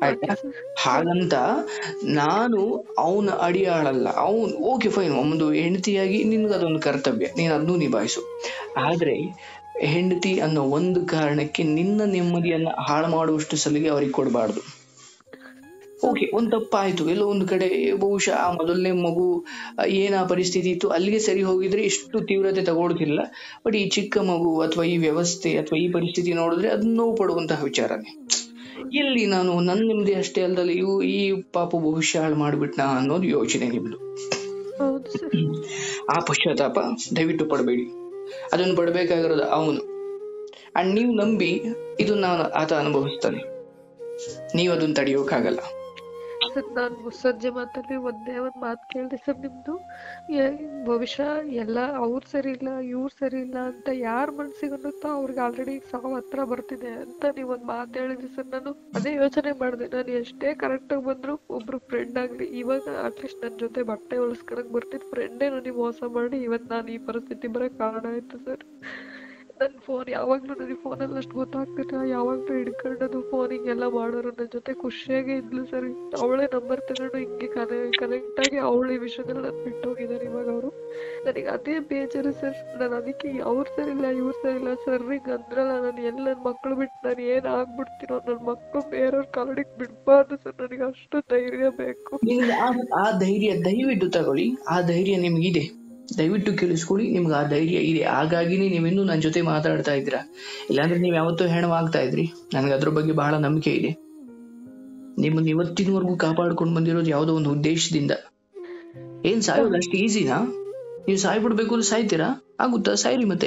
ಆಯ್ತಾ ಸರ್ ಹಾಗಂತ ನಾನು ಅವನ ಅಡಿಯಾಳಲ್ಲ ಅವನ್ ಓಕೆ ಫೈನ್ ಒಂದು ಹೆಂಡತಿಯಾಗಿ ನಿನ್ಗದೊಂದು ಕರ್ತವ್ಯ ನೀನ್ ಅದನ್ನು ನಿಭಾಯಿಸು ಆದ್ರೆ ಹೆಂಡತಿ ಅನ್ನೋ ಒಂದು ಕಾರಣಕ್ಕೆ ನಿನ್ನ ನೆಮ್ಮದಿಯನ್ನ ಹಾಳು ಮಾಡುವಷ್ಟು ಸಲಿಗೆ ಅವ್ರಿಗೆ ಕೊಡಬಾರ್ದು ಓಕೆ ಒಂದ್ ತಪ್ಪಾಯ್ತು ಎಲ್ಲೋ ಒಂದು ಕಡೆ ಬಹುಶಃ ಆ ಮೊದಲನೇ ಮಗು ಆ, ಏನ್ ಆ ಪರಿಸ್ಥಿತಿ ಇತ್ತು ಅಲ್ಲಿಗೆ ಸರಿ ಹೋಗಿದ್ರೆ ಇಷ್ಟು ತೀವ್ರತೆ ತಗೊಳ್ತಿಲ್ಲ ಬಟ್ ಈ ಚಿಕ್ಕ ಮಗು ಅಥವಾ ಈ ವ್ಯವಸ್ಥೆ ಅಥವಾ ಈ ಪರಿಸ್ಥಿತಿ ನೋಡಿದ್ರೆ ಅದನ್ನ ನೋವು ಪಡುವಂತಹ ವಿಚಾರನೆ ಇಲ್ಲಿ ನಾನು ನನ್ನ ನೆಮ್ಮದಿ ಅಷ್ಟೇ ಅಲ್ದಲ್ಲ ಇವು ಈ ಪಾಪ ಭವಿಷ್ಯ ಹಾಳು ಮಾಡ್ಬಿಟ್ನ ಅನ್ನೋದು ಯೋಚನೆ ನಿಮ್ದು ಹೌದು ಸರ್ ಆ ಪಶ್ಚಾತ್ತಾಪ ದಯವಿಟ್ಟು ಪಡಬೇಡಿ ಅದನ್ನು ಪಡಬೇಕಾಗಿರೋದು ಅವನು ಅಂಡ್ ನೀವು ನಂಬಿ ಇದು ನಾನು ಆತ ಅನುಭವಿಸ್ತಾನೆ ನೀವು ಅದನ್ನ ತಡೆಯೋಕ್ಕಾಗಲ್ಲ ಸರ್ ನಾನು ಮುಸ್ಸಜ್ಜೆ ಮಾತಲ್ಲಿ ಒಂದೇ ಒಂದ್ ಮಾತು ಕೇಳಿದೆ ಸರ್ ನಿಮ್ದು ಏ- ಬಹುಶಃ ಎಲ್ಲ ಅವ್ರು ಸರಿ ಇಲ್ಲ ಇವ್ರು ಸರಿ ಇಲ್ಲ ಅಂತ ಯಾರ ಮನ್ಸಿಗೆ ಅನ್ನುತ್ತೋ ಅವ್ರಿಗೆ ಆಲ್ರೆಡಿ ಸಾವು ಹತ್ರ ಬರ್ತಿದೆ ಅಂತ ನೀವ್ ಒಂದ್ ಮಾತು ಹೇಳಿದ್ರಿ ಸರ್ ನಾನು ಅದೇ ಯೋಚನೆ ಮಾಡಿದೆ ನಾನು ಎಷ್ಟೇ ಕರೆಕ್ಟ್ ಆಗಿ ಬಂದ್ರು ಒಬ್ರು ಫ್ರೆಂಡ್ ಆಗ್ಲಿ ಇವಾಗ ಅಟ್ಲೀಸ್ಟ್ ನನ್ ಜೊತೆ ಬಟ್ಟೆ ಹೊಲಿಸ್ಕೊಳಕ್ ಬರ್ತಿದ್ ಫ್ರೆಂಡೇ ನನಗೆ ಮೋಸ ಮಾಡಿ ಇವತ್ ನಾನು ಈ ಪರಿಸ್ಥಿತಿ ಬರಕ್ ಕಾರಣ ಆಯ್ತು ಸರ್ ನನ್ ಫೋನ್ ಯಾವಾಗ್ಲೂ ನನಗೆ ಫೋನಲ್ಲಿ ಅಷ್ಟು ಗೊತ್ತಾಗ್ತಿಲ್ಲ ಯಾವಾಗ್ಲೂ ಹಿಡ್ಕೊಂಡದು ಫೋನಿಗೆಲ್ಲ ಮಾಡೋರು ನನ್ನ ಜೊತೆ ಖುಷಿಯಾಗಿ ಇದ್ಲು ಸರ್ ಅವಳೇ ನಂಬರ್ ತಗೊಂಡು ಹಿಂಗೆ ಕನೆ ಕನೆಕ್ಟ್ ಆಗಿ ಅವಳ ಈ ವಿಷಯದಲ್ಲಿ ನಾನು ಬಿಟ್ಟು ಹೋಗಿದ್ದಾರೆ ಇವಾಗ ಅವರು ನನಗೆ ಅದೇ ಬೇಜಾರು ಸರ್ ನಾನು ಅದಕ್ಕೆ ಅವ್ರು ಸರಿ ಇಲ್ಲ ಇವ್ರು ಸರಿ ಇಲ್ಲ ಸರ್ ಹಿಂಗ್ ಅಂದ್ರಲ್ಲ ನಾನು ಎಲ್ಲ ನನ್ನ ಮಕ್ಳು ಬಿಟ್ಟು ನಾನು ಏನ್ ಆಗ್ಬಿಡ್ತೀನೋ ನನ್ನ ಮಕ್ಳು ಬೇರೆಯವ್ರ ಕಾಲಡಿಗೆ ಬಿಡ್ಬಾರ್ದು ಸರ್ ನನಗೆ ಅಷ್ಟು ಧೈರ್ಯ ಬೇಕು ನಿಮ್ಗೆ ಆ ಆ ಧೈರ್ಯ ದಯವಿಟ್ಟು ತಗೊಳ್ಳಿ ಆ ಧೈರ್ಯ ನಿಮ್ಗಿದೆ ದಯವಿಟ್ಟು ಕೇಳಿಸ್ಕೊಳ್ಳಿ ನಿಮ್ಗೆ ಆ ಧೈರ್ಯ ಇದೆ ಹಾಗಾಗಿನೇ ನೀವಿನ್ನೂ ನನ್ನ ಜೊತೆ ಮಾತಾಡ್ತಾ ಇದ್ದೀರಾ ಇಲ್ಲಾಂದ್ರೆ ನೀವು ಯಾವತ್ತೂ ಹೆಣವಾಗ್ತಾ ಇದ್ರಿ ನನಗೆ ಅದ್ರ ಬಗ್ಗೆ ಬಹಳ ನಂಬಿಕೆ ಇದೆ ನಿಮ್ಮನ್ನ ಇವತ್ತಿನವರೆಗೂ ಕಾಪಾಡ್ಕೊಂಡು ಬಂದಿರೋದು ಯಾವುದೋ ಒಂದು ಉದ್ದೇಶದಿಂದ ಏನ್ ಸಾಯೋದು ಅಷ್ಟು ಈಸಿನಾ ನೀವು ಸಾಯ್ಬಿಡ್ಬೇಕು ಅಂದ್ರೆ ಸಾಯ್ತೀರಾ ಆಗುತ್ತಾ ಸಾಯ್ರಿ ಮತ್ತೆ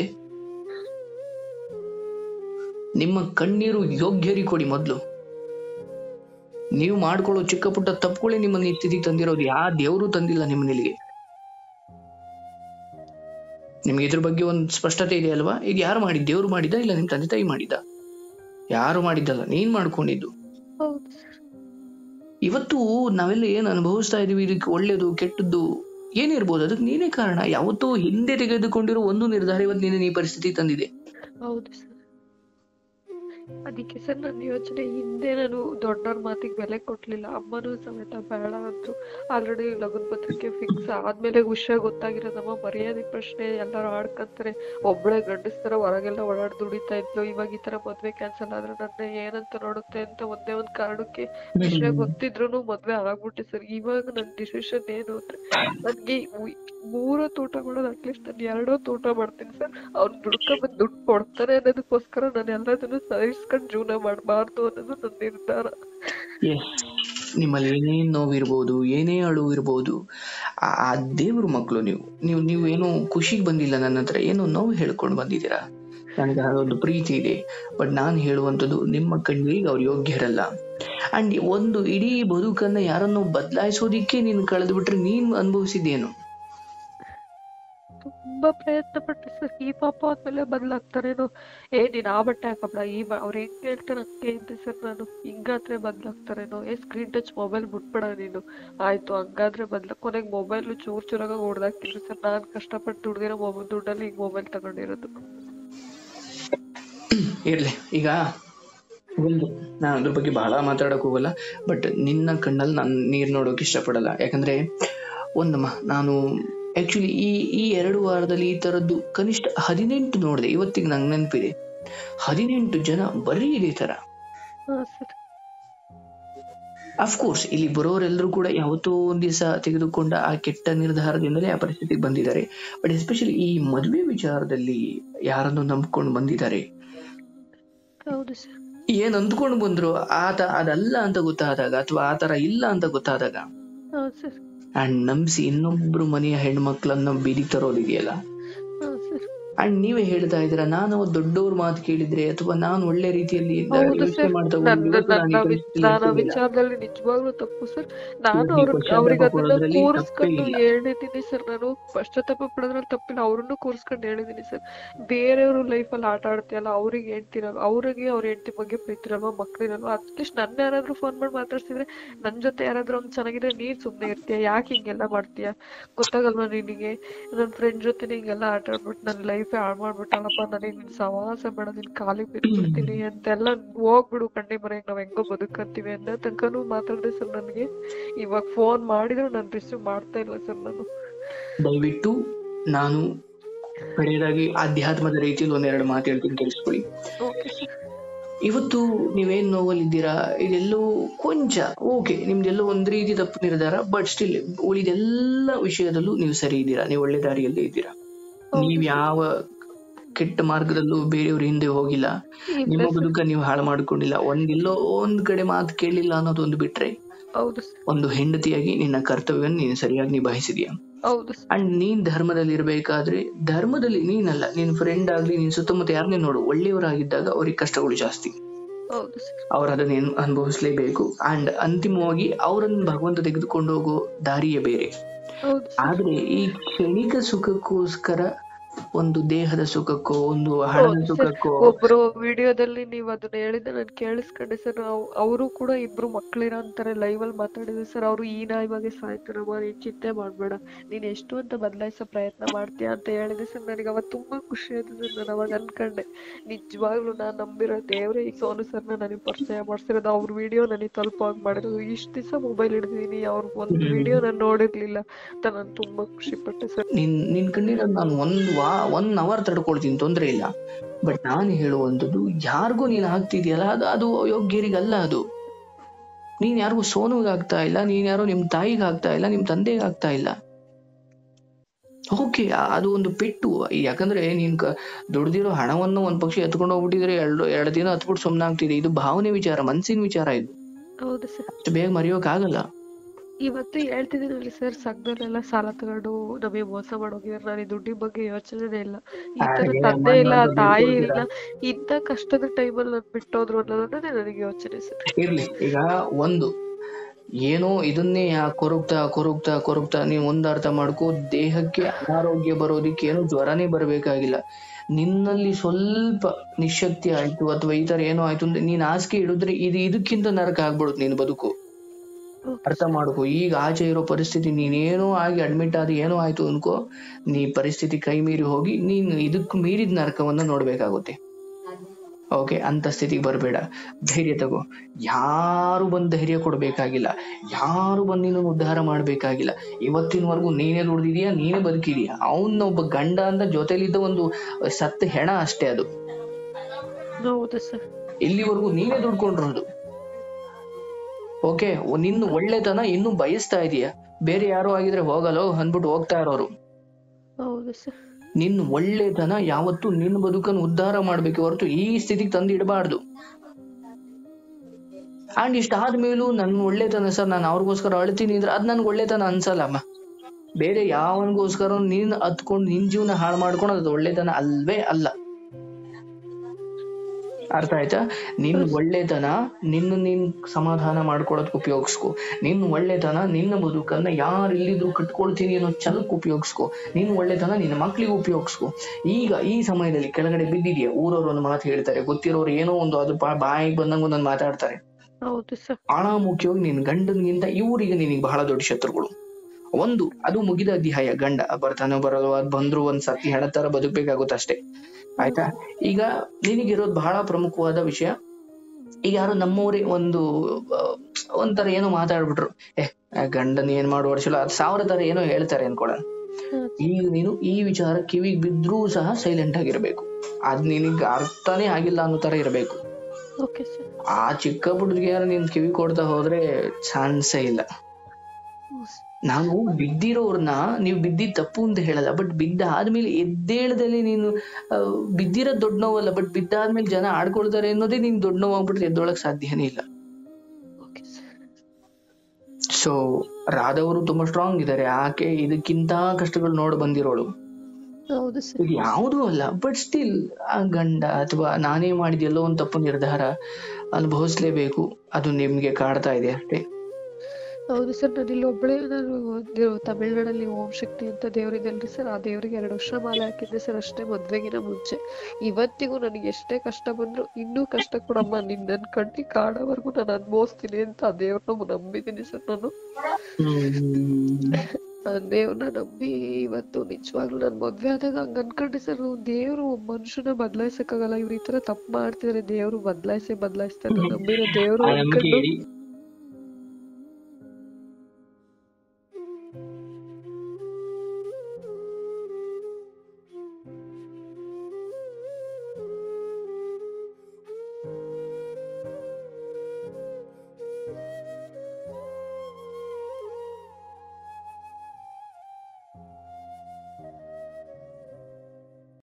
ನಿಮ್ಮ ಕಣ್ಣೀರು ಯೋಗ್ಯರಿ ಕೊಡಿ ಮೊದ್ಲು ನೀವು ಮಾಡ್ಕೊಳ್ಳೋ ಚಿಕ್ಕ ಪುಟ್ಟ ತಪ್ಪುಗಳೇ ನಿಮ್ಮನ್ನ ಈ ಸ್ಥಿತಿಗೆ ತಂದಿರೋದು ಯಾ ದೇವರು ತಂದಿಲ್ಲ ನಿಮ್ಮ ಇಲ್ಲಿಗೆ ನಿಮ್ಗೆ ಇದ್ರ ಬಗ್ಗೆ ಒಂದು ಸ್ಪಷ್ಟತೆ ಇದೆ ಅಲ್ವಾ ಇದು ಯಾರು ಮಾಡಿದ್ ದೇವ್ರು ಮಾಡಿದ್ದ ಇಲ್ಲ ನಿಮ್ ತಂದೆ ತಾಯಿ ಮಾಡಿದ್ದ ಯಾರು ಮಾಡಿದ್ದಲ್ಲ ನೀನ್ ಮಾಡ್ಕೊಂಡಿದ್ದು ಹೌದು ಸರ್ ಇವತ್ತು ನಾವೆಲ್ಲ ಏನ್ ಅನುಭವಿಸ್ತಾ ಇದೀವಿ ಇದಕ್ಕೆ ಒಳ್ಳೇದು ಕೆಟ್ಟದ್ದು ಏನಿರ್ಬೋದು ಅದಕ್ಕೆ ನೀನೇ ಕಾರಣ ಯಾವತ್ತೋ ಹಿಂದೆ ತೆಗೆದುಕೊಂಡಿರೋ ಒಂದು ನಿರ್ಧಾರ ಇವತ್ತು ನೀನು ಈ ಪರಿಸ್ಥಿತಿ ತಂದಿದೆ ಹೌದು ಸರ್ ಅದಕ್ಕೆ ಸರ್ ನನ್ನ ಯೋಚನೆ ಹಿಂದೆ ನಾನು ದೊಡ್ಡವ್ರ ಮಾತಿಗೆ ಬೆಲೆ ಕೊಟ್ಲಿಲ್ಲ ಅಮ್ಮನೂ ಸಮೇತ ಬೇಡ ಅಂದ್ರು ಆಲ್ರೆಡಿ ಲಗ್ನ ಪತ್ರಿಕೆ ಫಿಕ್ಸ್ ಆದ್ಮೇಲೆ ವಿಷಯ ಗೊತ್ತಾಗಿರೋದಮ್ಮ ಮರ್ಯಾದೆ ಪ್ರಶ್ನೆ ಎಲ್ಲರೂ ಆಡ್ಕಂತಾರೆ ಒಬ್ಳೆ ಗಂಡಸ್ತರ ಹೊರಗೆಲ್ಲ ಓಡಾಡ್ ದುಡಿತಾ ಇದ್ಲು ಇವಾಗ ಈ ತರ ಮದ್ವೆ ಕ್ಯಾನ್ಸಲ್ ಆದ್ರೆ ನನ್ನ ಏನಂತ ನೋಡುತ್ತೆ ಅಂತ ಒಂದೇ ಒಂದ್ ಕಾರಣಕ್ಕೆ ವಿಷಯ ಗೊತ್ತಿದ್ರು ಮದ್ವೆ ಆಗ್ಬಿಟ್ಟೆ ಸರ್ ಇವಾಗ ನನ್ ಡಿಸಿಷನ್ ಏನು ಅಂದ್ರೆ ನನ್ಗೆ ಉಯ್- ಮೂರೊತ್ತು ಊಟ ಮಾಡೋದು ಅಟ್ಲೀಸ್ಟ್ ನಾನು ಎರಡೊತ್ತು ಊಟ ಮಾಡ್ತೀನಿ ಸರ್ ಅವ್ನು ದುಡ್ಕೊಂಡ್ ದುಡ್ಡು ಕೊಡ್ತಾನೆ ಅನ್ನೋದಕ್ಕೋಸ್ಕರ ನಾನು ಎಲ್ಲದನ್ನು ಸಹಿಸ್ಕೊಂಡ್ ಜೀವನ ಮಾಡಬಾರ್ದು ಅನ್ನೋದು ನನ್ನ ನಿರ್ಧಾರ ಎಸ್ ನಿಮ್ಮಲ್ಲಿ ಏನೇ ನೋವಿರ್ಬೋದು ಏನೇ ಅಳು ಇರ್ಬೋದು ಆ ಆ ದೇವ್ರ ಮಕ್ಕಳು ನೀವು ನೀವು ನೀವು ಏನೋ ಖುಷಿಗೆ ಬಂದಿಲ್ಲ ನನ್ನ ಹತ್ರ ಏನೋ ನೋವು ಹೇಳ್ಕೊಂಡು ಬಂದಿದ್ದೀರಾ ನನಗೆ ಅದೊಂದು ಪ್ರೀತಿ ಇದೆ ಬಟ್ ನಾನು ಹೇಳುವಂಥದ್ದು ನಿಮ್ಮ ಕಣ್ಣಿಗೆ ಅವ್ರು ಯೋಗ್ಯರಲ್ಲ ಅಂಡ್ ಒಂದು ಇಡೀ ಬದುಕನ್ನ ಯಾರನ್ನೋ ಬದಲಾಯಿಸೋದಿಕ್ಕೆ ನೀನು ಕಳೆದು ಬಿಟ್ರೆ ನೀನ್ ಅನುಭವಿಸಿದ್ದೇನು ತುಂಬಾ ಪ್ರಯತ್ನ ಪಟ್ಟೆ ಸರ್ ಈ ಪಾಪ ಆದ್ಮೇಲೆ ಬದ್ಲಾಗ್ತಾರೇನೋ ಏ ನೀನ್ ಆ ಬಟ್ಟೆ ಹಾಕಬ್ಲ ಈ ಬ- ಅವ್ರು ಹೆಂಗ್ ಹೇಳ್ತಾರೆ ಹಂಗೆ ಇದ್ದೆ ಸರ್ ನಾನು ಹಿಂಗಾದ್ರೆ ಬದ್ಲಾಗ್ತಾರೇನೋ ಏ ಸ್ಕ್ರೀನ್ ಟಚ್ ಮೊಬೈಲ್ ಬಿಟ್ಬೇಡ ನೀನು ಆಯ್ತು ಹಂಗಾದ್ರೆ ಬದ್ಲ ಕೊನೆಗೆ ಮೊಬೈಲ್ ಚೂರ್ ಚೂರಾಗ ಹೊಡ್ದಾಕಿದ್ರು ಸರ್ ನಾನ್ ಕಷ್ಟಪಟ್ಟು ದುಡ್ದಿರೋ ಮೊಬೈಲ್ ದುಡ್ಡಲ್ಲಿ ಈಗ ಮೊಬೈಲ್ ತಗೊಂಡಿರೋದು ಇರ್ಲಿ ಈಗ ಒಂದು ನಾನು ಅದ್ರ ಬಗ್ಗೆ ಬಹಳ ಮಾತಾಡಕ್ ಹೋಗಲ್ಲ ಬಟ್ ನಿನ್ನ ಕಣ್ಣಲ್ಲಿ ನಾನು ನೀರ್ ನೋಡೋಕೆ ಇಷ್ಟಪಡಲ್ಲ ಯಾಕಂದ್ರೆ ಒಂದಮ್ಮ ನಾನು ಆಕ್ಚುಲಿ ಈ ಈ ಎರಡು ವಾರದಲ್ಲಿ ಈ ತರದ್ದು ಕನಿಷ್ಠ ಹದಿನೆಂಟು ನೋಡಿದೆ ಇವತ್ತಿಗೆ ನಂಗೆ ನೆನಪಿದೆ ಹದಿನೆಂಟು ಜನ ಬರೀ ಇದೇ ತರ ಹಾ ಸರ್ ಅಫ್ಕೋರ್ಸ್ ಇಲ್ಲಿ ಬರೋರೆಲ್ಲರೂ ಕೂಡ ಯಾವತ್ತೋ ಒಂದ್ ದಿವಸ ತೆಗೆದುಕೊಂಡ ಆ ಕೆಟ್ಟ ನಿರ್ಧಾರದಿಂದಲೇ ಆ ಪರಿಸ್ಥಿತಿಗೆ ಬಂದಿದ್ದಾರೆ ಬಟ್ ಎಸ್ಪೆಷಲಿ ಈ ಮದುವೆ ವಿಚಾರದಲ್ಲಿ ಯಾರನ್ನು ನಂಬ್ಕೊಂಡು ಬಂದಿದ್ದಾರೆ ಹೌದು ಸರ್ ಏನ್ ಅಂದ್ಕೊಂಡು ಬಂದ್ರು ಆತ ಅದಲ್ಲ ಅಂತ ಗೊತ್ತಾದಾಗ ಅಥವಾ ಆತರ ಇಲ್ಲ ಅಂತ ಗೊತ್ತಾದಾಗ ಹೌದು ಸರ್ ಅಂಡ್ ನಂಬಿಸಿ ಇನ್ನೊಬ್ರು ಮನೆಯ ಹೆಣ್ಮಕ್ಳನ್ನ ಬೀದಿ ತರೋದಿದೆಯಲ್ಲ ಹಾ ಸರ್ ಅಂಡ್ ನೀವೇ ಹೇಳ್ತಾ ಇದ್ದೀರಾ ನಾನು ಅವತ್ತು ದೊಡ್ಡವ್ರ ಮಾತು ಕೇಳಿದ್ರೆ ಅಥವಾ ನಾನು ಒಳ್ಳೆ ರೀತಿಯಲ್ಲಿ ಹೌದು ಯೋಚನೆ ಸರ್ ಮಾಡ್ತಾ ನನ್ನ ಹೋಗಿದ್ರೆ ಇವತ್ತು ನಾನು ಈ ನನ್ನ ವಿ- ಪರಿಸ್ಥಿತಿಯಲ್ಲಿ ನಾನು ಆ ಇರ್ತಿರ್ಲಿಲ್ಲ. ವಿಚಾರದಲ್ಲಿ ನಿಜವಾಗ್ಲೂ ತಪ್ಪು ಸರ್ ನಾನು ನೀವು ಅವ್ರ ಪಶ್ಚಾತ್ತಾಪ ಅವ್ರಿಗೆ ಅದನ್ನ ಪಡೋದ್ರಲ್ಲಿ ತಪ್ಪೇ ಕೂರಿಸ್ಕೊಂಡು ಇಲ್ಲ. ಹೇಳಿದೀನಿ ಸರ್ ನಾನು ಪಶ್ಚಾತ್ತಾಪ ಪಡೋದ್ರಲ್ಲಿ ತಪ್ಪಿಲ್ಲ ಅವ್ರನ್ನು ಕೂರಿಸ್ಕೊಂಡು ಹೇಳಿದೀನಿ ಸರ್ ಬೇರೆಯವ್ರ ಲೈಫ್ ಅಲ್ಲಿ ಆಟ ಆಡ್ತೀಯಲ್ಲ ಅವ್ರಿಗೆ ಹೇಳ್ತಿರಲ್ವ ಅವ್ರಿಗೆ ಅವ್ರ ಹೆಂಡತಿ ಬಗ್ಗೆ ಪ್ರೀತಿರಲ್ವ ಮಕ್ಳಿರಲ್ವ ಅಟ್ಲೀಸ್ಟ್ ನನ್ನ ಯಾರಾದ್ರೂ ಫೋನ್ ಮಾಡಿ ಮಾತಾಡ್ಸಿದ್ರೆ ನನ್ ಜೊತೆ ಯಾರಾದ್ರೂ ಒಂದ್ ಚೆನ್ನಾಗಿದ್ರೆ ನೀನ್ ಸುಮ್ನೆ ಇರ್ತೀಯ ಯಾಕೆ ಹಿಂಗೆಲ್ಲ ಮಾಡ್ತೀಯ ಗೊತ್ತಾಗಲ್ವಾ ನಿನಗೆ ನನ್ ಫ್ರೆಂಡ್ ಜೊತೆ ಹಿಂಗೆಲ್ಲ ಆಟ ಆಡ್ಬಿಟ್ಟು ನನ್ ಲೈಫ್ ಲೈಫ್ ಹಾಳು ಮಾಡ್ಬಿಟ್ಟಾಳಪ್ಪ ನನಗೆ ನಿನ್ ಸವಾಸ ಬೇಡ ನಿನ್ ಕಾಲಿಗೆ ಬಿದ್ಬಿಡ್ತೀನಿ ಅಂತೆಲ್ಲ ಹೋಗ್ಬಿಡು ಕಣ್ಣಿ ಮರೆಯಾಗ ನಾವ್ ಹೆಂಗೋ ಬದುಕಂತೀವಿ ಅನ್ನೋ ತನಕನೂ ಮಾತಾಡ್ದೆ ಸರ್ ನನಗೆ ಇವಾಗ ಫೋನ್ ಮಾಡಿದ್ರು ನಾನು ರಿಸೀವ್ ಮಾಡ್ತಾ ಇಲ್ಲ ಸರ್ ನಾನು ದಯವಿಟ್ಟು ನಾನು ಕಡೆಯದಾಗಿ ಆಧ್ಯಾತ್ಮದ ರೀತಿಯಲ್ಲಿ ಒಂದೆರಡು ಮಾತು ಹೇಳ್ತೀನಿ ಕೇಳಿಸ್ಕೊಳ್ಳಿ ಓಕೆ ಸರ್ ಇವತ್ತು ನೀವೇನ್ ನೋವಲ್ಲಿದ್ದೀರಾ ಇದೆಲ್ಲವೂ ಕೊಂಚ ಓಕೆ ನಿಮ್ದೆಲ್ಲೋ ಒಂದ್ ರೀತಿ ತಪ್ಪು ನಿರ್ಧಾರ ಬಟ್ ಸ್ಟಿಲ್ ಉಳಿದೆಲ್ಲ ವಿಷಯದಲ್ಲೂ ನೀವು ಸರಿ ಇದ್ದೀರಾ ನೀವು ಒಳ್ಳೆ ದಾರಿಯಲ್ಲೇ ಇದ್ದೀರಾ ನೀವ್ ಯಾವ ಕೆಟ್ಟ ಮಾರ್ಗದಲ್ಲೂ ಬೇರೆಯವ್ರ ಹಿಂದೆ ಹೋಗಿಲ್ಲ ನಿಮ್ಮ ಬದುಕ ನೀವು ಹಾಳು ಮಾಡ್ಕೊಂಡಿಲ್ಲ ಒಂದೆಲ್ಲೋ ಒಂದ್ ಕಡೆ ಮಾತು ಕೇಳಿಲ್ಲ ಅನ್ನೋದು ಒಂದು ಬಿಟ್ರೆ ಹೌದು ಸರ್ ಒಂದು ಹೆಂಡತಿಯಾಗಿ ನಿನ್ನ ಕರ್ತವ್ಯವನ್ನು ನೀನು ಸರಿಯಾಗಿ ನಿಭಾಯಿಸಿದೀಯ ಹೌದು ಸರ್ ಅಂಡ್ ನೀನ್ ಧರ್ಮದಲ್ಲಿ ಇರ್ಬೇಕಾದ್ರೆ ಧರ್ಮದಲ್ಲಿ ನೀನಲ್ಲ ನಿನ್ ಫ್ರೆಂಡ್ ಆಗ್ಲಿ ನಿನ್ ಸುತ್ತಮುತ್ತ ಯಾರನ್ನೇ ನೋಡು ಒಳ್ಳೆಯವರಾಗಿದ್ದಾಗ ಅವ್ರಿಗೆ ಕಷ್ಟಗಳು ಜಾಸ್ತಿ ಹೌದು ಸರ್ ಅವ್ರು ಅದನ್ನ ಅನುಭವಿಸ್ಲೇಬೇಕು ಅಂಡ್ ಅಂತಿಮವಾಗಿ ಅವರನ್ನು ಭಗವಂತ ತೆಗೆದುಕೊಂಡು ಹೋಗೋ ದಾರಿಯೇ ಬೇರೆ ಹೌದು ಆದ್ರೆ ಈ ಕ್ಷಣಿಕ ಸುಖಕ್ಕೋಸ್ಕರ ಒಂದು ದೇಹದ ಸುಖಕ್ಕೋ ಒಂದು ಹಣದ ಸುಖಕ್ಕೋ ಒಬ್ರು ವಿಡಿಯೋದಲ್ಲಿ ನೀವ್ ಅದನ್ನ ಹೇಳಿದ್ರೆ ನಾನು ಕೇಳಿಸ್ಕೊಂಡೆ ಸರ್ ಅವರು ಕೂಡ ಇಬ್ರು ಮಕ್ಳಿರೋ ಅಂತಾರೆ ಲೈವ್ ಅಲ್ಲಿ ಮಾತಾಡಿದ್ರು ಸರ್ ಅವ್ರು ಈ ನಾಯಿ ಬಗ್ಗೆ ಸಾಯ್ತಾರಮ್ಮ ನೀನ್ ಚಿಂತೆ ಮಾಡ್ಬೇಡ ನೀನ್ ಎಷ್ಟು ಅಂತ ಬದಲಾಯಿಸೋ ಪ್ರಯತ್ನ ಮಾಡ್ತೀಯ ಅಂತ ಹೇಳಿದೆ ಸರ್ ನನಗೆ ಅವತ್ತು ತುಂಬಾ ಖುಷಿ ಆಯ್ತು ಸರ್ ನಾನು ಅವಾಗ ಅನ್ಕೊಂಡೆ ನಿಜವಾಗ್ಲೂ ನಾನ್ ನಂಬಿರೋ ದೇವ್ರೆ ಈ ಸೋನು ಸರ್ನ ನನಗೆ ಪರಿಚಯ ಮಾಡ್ಸಿರೋದು ಅವ್ರ ವಿಡಿಯೋ ನನಗೆ ತಲುಪುವಾಗ ಮಾಡಿರೋದು ಇಷ್ಟ ದಿವಸ ಮೊಬೈಲ್ ಹಿಡಿದಿದ್ದೀನಿ ಅವ್ರ ಒಂದು ವಿಡಿಯೋ ನಾನು ನೋಡಿರ್ಲಿಲ್ಲ ಅಂತ ನಾನು ತುಂಬಾ ಖುಷಿ ಪಟ್ಟೆ ಸರ್ ನಿನ್ ನಿನ್ ಕಣ್ಣಿನ ನಾನು ಒಂದ್ ವಾ ಒನ್ ಅವರ್ ತಡ್ಕೊಳ್ತೀನಿ ತೊಂದ್ರೆ ಇಲ್ಲ ಬಟ್ ನಾನು ಹೇಳುವಂಥದ್ದು ಯಾರಿಗೂ ನೀನ್ ಆಗ್ತಿದ್ಯಲ್ಲ ಅದು ಅದು ಯೋಗ್ಯರಿಗಲ್ಲ ಅದು ನೀನ್ ಯಾರಿಗೂ ಸೋನುಗೆ ಆಗ್ತಾ ಇಲ್ಲ ನೀನ್ ಯಾರೋ ನಿಮ್ ತಾಯಿಗೆ ಆಗ್ತಾ ಇಲ್ಲ ನಿಮ್ ತಂದೆಗೆ ಆಗ್ತಾ ಇಲ್ಲ ಓಕೆ ಅದು ಒಂದು ಪೆಟ್ಟು ಯಾಕಂದ್ರೆ ನೀನ್ ಕ- ದುಡ್ದಿರೋ ಹಣವನ್ನು ಒಂದ್ ಪಕ್ಷಿ ಎತ್ಕೊಂಡು ಹೋಗ್ಬಿಟ್ಟಿದ್ರೆ ಎರಡು ಎರಡು ದಿನ ಹತ್ಬಿಟ್ಟು ಸುಮ್ನೆ ಆಗ್ತಿದೆ ಇದು ಭಾವನೆ ವಿಚಾರ ಮನ್ಸಿನ ವಿಚಾರ ಇದು ಹೌದು ಸರ್ ಅಷ್ಟು ಬೇಗ ಮರೆಯೋಕ್ ಆಗಲ್ಲ ಇವತ್ತು ಹೇಳ್ತಿದ್ದೀನಲ್ಲ ಸರ್ ಸಂಘದಲ್ಲೆಲ್ಲ ಸಾಲ ತಗೊಂಡು ನಮಗೆ ಮೋಸ ಮಾಡೋಗಿದ್ರೆ ನಾನು ಈ ದುಡ್ಡಿನ ಬಗ್ಗೆ ಯೋಚನೆನೇ ಇಲ್ಲ ಈ ತರ ಹಾಗೆ ತಂದೆ ಇಲ್ಲ ಅಮ್ಮ ತಾಯಿ ನೋಡ್ಕೊಂಡು ಇಲ್ಲ ಇಂಥ ಕಷ್ಟದ ಟೈಮಲ್ಲಿ ನನ್ ಬಿಟ್ಟೋದ್ರು ಅನ್ನೋದನ್ನೇ ನನಗೆ ಯೋಚನೆ ಸರ್ ಇರ್ಲಿ ಈಗ ಒಂದು ಏನೋ ಇದನ್ನೇ ಯಾಕೆ ಕೊರಗ್ತಾ ಕೊರಗ್ತಾ ಕೊರಗ್ತಾ ನೀವು ಒಂದ್ ಅರ್ಥ ಮಾಡ್ಕೋ ದೇಹಕ್ಕೆ ಅನಾರೋಗ್ಯ ಬರೋದಿಕ್ಕೆ ಏನು ಜ್ವರನೇ ಬರಬೇಕಾಗಿಲ್ಲ ನಿನ್ನಲ್ಲಿ ಸ್ವಲ್ಪ ನಿಶಕ್ತಿ ಆಯ್ತು ಅಥವಾ ಈ ತರ ಏನೋ ಆಯ್ತು ಅಂದ್ರೆ ನೀನ್ ಹಾಸಿಗೆ ಇಡಿದ್ರೆ ಇದು ಇದಕ್ಕಿಂತ ನರಕ ಆಗ್ಬಿಡುತ್ತೆ ನಿನ್ ಬದುಕು ಅರ್ಥ ಮಾಡ್ಕೋ ಈಗ ಆಚೆ ಇರೋ ಪರಿಸ್ಥಿತಿ ನೀನೇನೋ ಆಗಿ ಅಡ್ಮಿಟ್ ಆದ ಏನೋ ಆಯ್ತು ಅನ್ಕೋ ನೀ ಪರಿಸ್ಥಿತಿ ಕೈ ಮೀರಿ ಹೋಗಿ ನೀನ್ ಇದಕ್ಕೂ ಮೀರಿದ ನರಕವನ್ನ ನೋಡ್ಬೇಕಾಗುತ್ತೆ ಓಕೆ ಅಂತ ಸ್ಥಿತಿಗೆ ಬರಬೇಡ ಧೈರ್ಯ ತಗೋ ಯಾರು ಬಂದ್ ಧೈರ್ಯ ಕೊಡ್ಬೇಕಾಗಿಲ್ಲ ಯಾರು ಬಂದ್ ನೀನು ಉದ್ಧಾರ ಮಾಡ್ಬೇಕಾಗಿಲ್ಲ ಇವತ್ತಿನವರೆಗೂ ನೀನೇ ದುಡ್ದಿದೀಯಾ ನೀನೇ ಬದುಕಿದೀಯಾ ಅವನ್ನ ಒಬ್ಬ ಗಂಡ ಅಂತ ಜೊತೆಲಿದ್ದ ಒಂದು ಸತ್ತ ಹೆಣ ಅಷ್ಟೇ ಅದು ಹೌದು ಸರ್ ಇಲ್ಲಿವರೆಗೂ ನೀನೇ ದುಡ್ಕೊಂಡಿರೋದು ಓಕೆ ನಿನ್ನ ಒಳ್ಳೆತನ ಇನ್ನೂ ಬಯಸ್ತಾ ಇದೀಯ ಬೇರೆ ಯಾರೋ ಆಗಿದ್ರೆ ಹೋಗಲ್ಲೋ ಅಂದ್ಬಿಟ್ಟು ಹೋಗ್ತಾ ಇರೋರು ಹೌದು ಸರ್ ನಿನ್ನ ಒಳ್ಳೆತನ ಯಾವತ್ತೂ ನಿನ್ನ ಬದುಕನ್ನು ಉದ್ಧಾರ ಮಾಡ್ಬೇಕು ಹೊರತು ಈ ಸ್ಥಿತಿಗೆ ತಂದು ಇಡಬಾರ್ದು ಅಂಡ್ ಇಷ್ಟಾದ್ಮೇಲೂ ನನ್ನ ಒಳ್ಳೆತನ ಸರ್ ನಾನು ಅವ್ರಿಗೋಸ್ಕರ ಅಳ್ತೀನಿ ಅಂದ್ರೆ ಅದ್ ನನ್ಗೆ ಒಳ್ಳೆತನ ಅನ್ಸಲ್ಲಮ್ಮ ಬೇರೆ ಯಾವನಿಗೋಸ್ಕರ ನೀನ್ ಹತ್ಕೊಂಡು ನಿನ್ ಜೀವನ ಹಾಳು ಮಾಡ್ಕೊಂಡು ಅದು ಒಳ್ಳೆತನ ಅಲ್ವೇ ಅಲ್ಲ ಅರ್ಥ ಆಯ್ತಾ ನಿನ್ನ ಒಳ್ಳೆತನ ನಿನ್ನ ನೀನ್ ಸಮಾಧಾನ ಮಾಡ್ಕೊಳಕ್ ಉಪಯೋಗಿಸ್ಕೊ ನಿನ್ನ ಒಳ್ಳೆತನ ನಿನ್ನ ಬದುಕನ್ನ ಯಾರು ಇಲ್ಲಿದ್ರು ಕಟ್ಕೊಳ್ತೀನಿ ಅನ್ನೋ ಛಲಕ್ ಉಪಯೋಗಿಸ್ಕೊ ನಿನ್ನ ಒಳ್ಳೆತನ ನಿನ್ನ ಮಕ್ಳಿಗೆ ಉಪಯೋಗಿಸ್ಕೊ ಈಗ ಈ ಸಮಯದಲ್ಲಿ ಕೆಳಗಡೆ ಬಿದ್ದಿದ್ಯಾ ಊರವ್ರು ಒಂದು ಮಾತು ಹೇಳ್ತಾರೆ ಗೊತ್ತಿರೋರು ಏನೋ ಒಂದು ಅದು ಬಾ- ಬಾಯಿಗೆ ಬಂದಂಗ ಒಂದೊಂದು ಮಾತಾಡ್ತಾರೆ ಹೌದು ಸರ್ ಬಹಳ ಮುಖ್ಯವಾಗಿ ನಿನ್ ಗಂಡನಿಗಿಂತ ಇವರಿಗೆ ನಿನಗೆ ಬಹಳ ದೊಡ್ಡ ಶತ್ರುಗಳು ಒಂದು ಅದು ಮುಗಿದ ಅಧ್ಯಾಯ ಗಂಡ ಬರ್ತಾನೋ ಬರಲ್ವ ಅದ್ ಬಂದ್ರು ಒಂದ್ ಸತಿ ಹೆಣ ತರ ಬದುಕ್ಬೇಕಾಗುತ್ತೆ ಅಷ್ಟೇ ಆಯ್ತಾ ಈಗ ನಿನಗಿರೋದು ಬಹಳ ಪ್ರಮುಖವಾದ ವಿಷಯ ಈಗ ಯಾರು ನಮ್ಮವರೇ ಒಂದು ಆ, ಒಂಥರ ಏನೋ ಮಾತಾಡ್ಬಿಟ್ರು ಏ ಆ ಗಂಡನ್ ಏನ್ ಮಾಡುವ ವರ್ಷಲ್ಲ ಅದ್ ಸಾವಿರ ತರ ಏನೋ ಹೇಳ್ತಾರೆ ಅನ್ಕೊಳ ಹ್ಮ್. ಈಗ ನೀನು ಈ ವಿಚಾರ ಕಿವಿಗ್ ಬಿದ್ರೂ ಸಹ ಸೈಲೆಂಟ್ ಆಗಿರ್ಬೇಕು ಅದ್ ನಿನಗ್ ಅರ್ಥನೇ ಆಗಿಲ್ಲ ಅನ್ನೋ ತರ ಇರಬೇಕು ಓಕೆ ಸರ್ ಆ ಚಿಕ್ಕ ಪುಟ್ಟಗೆ ಯಾರು ನೀನ್ ಕಿವಿ ಕೊಡ್ತಾ ಹೋದ್ರೆ ಚಾನ್ಸೇ ಇಲ್ಲ ನಾವು ಬಿದ್ದಿರೋರ್ನ ನೀವು ಬಿದ್ದಿದ್ ತಪ್ಪು ಅಂತ ಹೇಳಲ್ಲ ಬಟ್ ಬಿದ್ದ ಆದ್ಮೇಲೆ ಎದ್ದೇಳದಲ್ಲಿ ನೀನು ಆ, ಬಿದ್ದಿರೋದ್ ದೊಡ್ಡ ನೋವಲ್ಲ ಬಟ್ ಬಿದ್ದಾದ್ಮೇಲೆ ಜನ ಆಡ್ಕೊಳ್ತಾರೆ ಅನ್ನೋದೇ ನೀನ್ ದೊಡ್ಡ ನೋವಾಗ್ಬಿಟ್ರೆ ಎದ್ದೊಳಕ್ ಸಾಧ್ಯನೇ ಇಲ್ಲ ಓಕೆ ಸರ್ ಸೊ ರಾಧವರು ತುಂಬಾ ಸ್ಟ್ರಾಂಗ್ ಇದ್ದಾರೆ ಆಕೆ ಇದಕ್ಕಿಂತ ಕಷ್ಟಗಳು ನೋಡ್ ಬಂದಿರೋಳು ಹೌದು ಸರ್ ಇದು ಯಾವುದೂ ಅಲ್ಲ ಬಟ್ ಸ್ಟಿಲ್ ಆ ಗಂಡ ಅಥವಾ ನಾನೇ ಮಾಡಿದೆಲ್ಲೋ ಒಂದು ತಪ್ಪು ನಿರ್ಧಾರ ಅನುಭವಿಸ್ಲೇಬೇಕು ಅದು ನಿಮ್ಗೆ ಕಾಡ್ತಾ ಇದೆ ಅಷ್ಟೇ ಹೌದು ಸರ್ ನಾನು ಇಲ್ಲಿ ಒಬ್ಬಳೇ ನಾನು ಒಂದು ತಮಿಳ್ನಾಡಲ್ಲಿ ಓಂ ಶಕ್ತಿ ಅಂತ ದೇವರಿದೆಲ್ರಿ ಸರ್ ಆ ದೇವರಿಗೆ ಎರಡು ವರ್ಷ ಮಾಲೆ ಹಾಕಿದ್ದೆ ಸರ್ ಅಷ್ಟೇ ಮದ್ವೆಗಿನ ಮುಂಚೆ ಇವತ್ತಿಗೂ ನನಗೆ ಎಷ್ಟೇ ಕಷ್ಟ ಬಂದ್ರು ಇನ್ನೂ ಕಷ್ಟ ಕೊಡಮ್ಮ ನಿನ್ ನನ್ ಕಣ್ಣಿ ಕಾಡೋವರೆಗೂ ನಾನು ಅನುಭವಿಸ್ತೀನಿ ಅಂತ ಆ ದೇವ್ರನ್ನ ನಂಬಿದ್ದೀನಿ ಸರ್ ನಾನು ಆ ದೇವ್ರನ್ನ ನಂಬಿ ಇವತ್ತು ನಿಜವಾಗ್ಲೂ ನನ್ ಮದ್ವೆ ಆದಾಗ ಹಂಗ ಅನ್ಕೊಂಡೆ ಸರ್ ದೇವ್ರು ಒಬ್ಬ ಮನುಷ್ಯನ ಬದಲಾಯಿಸಕ್ಕಾಗಲ್ಲ ಇವ್ರು ಈ ತರ ತಪ್ಪು ಮಾಡ್ತಿದಾರೆ ದೇವ್ರು ಬದಲಾಯಿಸೇ ಬದಲಾಯಿಸ್ತಾರೆ ನಂಬಿರೋ ದೇವ್ರು ಆ ನಂಬಿಕೆ ಅನ್ಕೊಂಡು ಇಡೀ